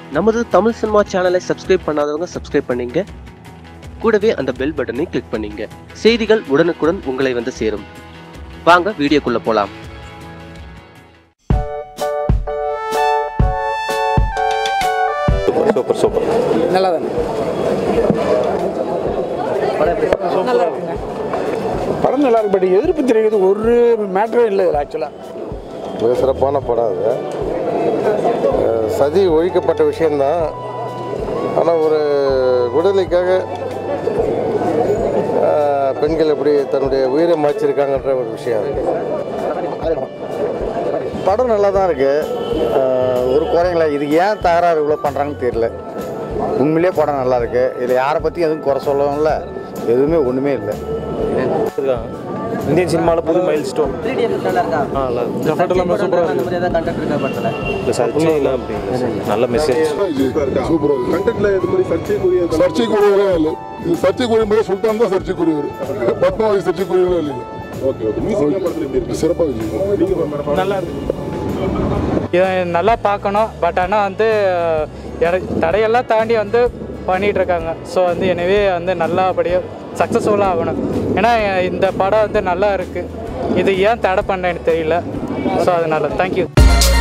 நமது தமிழ் சினிமா சேனலை சப்ஸ்கிரைப் பண்ணாதவங்க சப்ஸ்கிரைப் பண்ணீங்க கூடவே அந்த பெல் பட்டனை கிளிக் பண்ணீங்க செய்திகள் உடனுக்குடன் உங்களை வந்து சேரும் வாங்க வீடியோக்குள்ள போலாம் சூப்பர் சூப்பர் நல்லா தானே நல்லா இருக்குங்க படம் நல்லா இருக்கு பட் எதிர்ப்பு தெரிவிக்கிறது ஒரு மேட்டரும் இல்லை இதில் ஆக்சுவலாக மிக சிறப்பான படம் அது அஹ் சதி ஒழிக்கப்பட்ட விஷயந்தான் ஆனால் ஒரு விடுதலைக்காக அஹ், பெண்கள் எப்படி தன்னுடைய உயிரை மாய்ச்சிருக்காங்கன்ற ஒரு விஷயம் படம் நல்லா தான் இருக்கு அஹ் ஒரு குறைங்கள இது ஏன் தகராறு இவ்வளோ பண்ணுறாங்கன்னு தெரியல உண்மையிலே படம் நல்லா இருக்கு இதில் யாரை பற்றி எதுவும் குறை சொல்லவும் இல்லை எதுவுமே ஒன்றுமே இல்லை இந்தியன் சினிமாவில் புது மைல் ஸ்டோன் ஆ நல்லா இல்லை சர்ச்சை இல்லை அப்படிங்க நல்ல மெசேஜ் சூப்பர் கண்டென்ட்ல இது மாதிரி சர்ச்சைக்குரிய சர்ச்சைக்குரியவரே இல்லை இது சர்ச்சைக்குரிய முறை சுல்தான் தான் சர்ச்சைக்குரியவர் பத்மாவதி சர்ச்சைக்குரியவரே இல்லை ஓகே ஓகே மியூசிக் படத்துல எப்படி இருக்கு சிறப்பாக இருக்கு நீங்க மேடம் நல்லா இருக்கு இதை நல்லா பார்க்கணும் பட் ஆனால் வந்து எனக்கு தடையெல்லாம் தாண்டி வந்து பண்ணிட்டு இருக்காங்க ஸோ வந்து எனவே வந்து நல்லபடியாக சக்ஸஸ்ஃபுல்லாக ஆகணும் ஏன்னா இந்த படம் வந்து நல்லா இருக்குது இது ஏன் தடை பண்ணேன்னு தெரியல ஸோ அதனால தேங்க்யூ